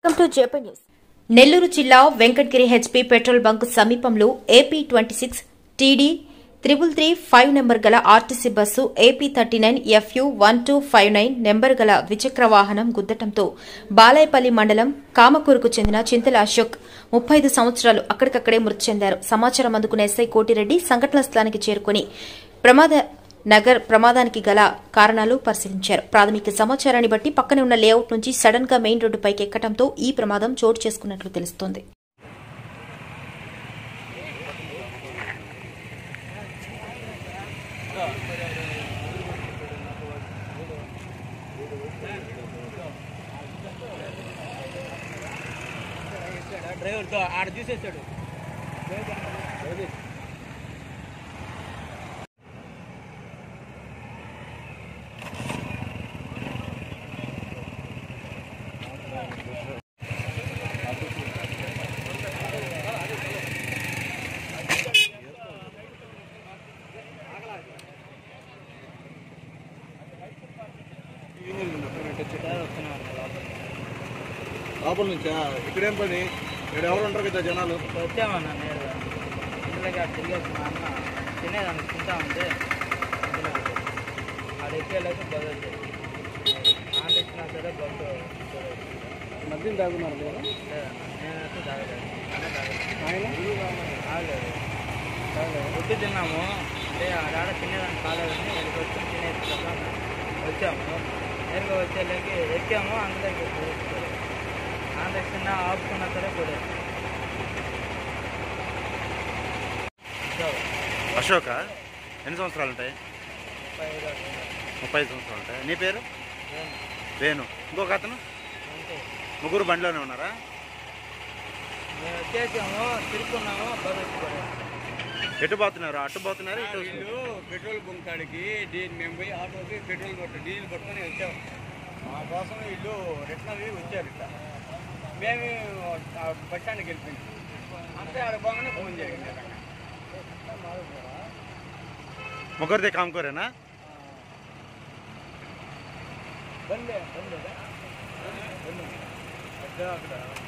Welcome to JP news Nellore జిల్లా Venkatagiri HP petrol bunk సమీపంలో AP twenty six TD triple three five number గల RTC bus AP thirty nine FU one two five nine number గల ద్విచక్ర వాహనం గుద్దటంతో బాలాయపల్లి మండలం కామకూరుకు చెందిన చింతల అశోక్ ముప్పై ఐదు సంవత్సరాలు అక్కడికక్కడే మృతి చెందారు సమాచారం అందుకున్న ఎస్ఐ కోటిరెడ్డి సంఘటన స్థలానికి చేరుకుని ప్రమాద నగర్ ప్రమాదానికి గల కారణాలు పరిశీలించారు ప్రాథమిక సమాచారాన్ని బట్టి పక్కనే ఉన్న లేఅవుట్ నుంచి సడన్ గా మెయిన్ రోడ్డుపైకి ఎక్కడంతో ఈ ప్రమాదం చోటు చేసుకున్నట్లు తెలుస్తోంది డ్రైవర్తో ఆడ తీసేస్తాడు లోపల నుంచా ఇక్కడేం పని ఇక్కడ ఎవరు ఉంటారు కదా జనాలు వచ్చామన్నా నేరుగా ఇందులోకి ఆడ తిరిగేసి మా అన్న తినేదాన్ని తింటా ఉంటే ఇందులోకి ఆడ ఎక్కేలాగా బస్ వచ్చేది ఆడ ఎక్కినా సరే బస్సు మద్యం తాగున్నారు కదా లేదన్న నేనైతే తాగలేదు అన్న తాగలేదు తాగలేదు ఫుడ్ తిన్నాము అంటే ఆడ తినేదాన్ని కాలేదని ఇక్కడికి వచ్చి తినేది కదా వచ్చాము నేరుగా వచ్చేలాకి ఎక్కాము అందులోకి ఆంధ్ర చిన్న ఆపుకున్నా సరే పోలేదు అశోక ఎన్ని సంవత్సరాలు ఉంటాయి ముప్పై ఐదు అట్లా. ముప్పై ఐదు సంవత్సరాలు ఉంటాయి నీ పేరు ఏం? వేణు ఇంకొక అతను అంతే ముగ్గురు బండిలోనే ఉన్నారా మేము వచ్చేసాము తిరుక్కున్నాము బస్ వచ్చి పడాము. ఎటు పోతున్నారు అటు పోతున్నారు ఇటు వీళ్ళు పెట్రోల్ బంక్ కాడికి డీ- మేము పోయి ఆటోకి పెట్రోల్ కొట్టు డీజిల్ కొట్టుకొని వచ్చాము మా కోసం వీళ్ళు రిటర్న్ వచ్చారు ఇట్లా మేము ఆ బస్ స్టాండ్కి వెళ్ళిపోయింది అంతే ఆడ పోగానే ఫోన్ చేయండి ముగ్గురిది కామ్కోరేనా బండి బండి బండి అక్కడ అక్కడ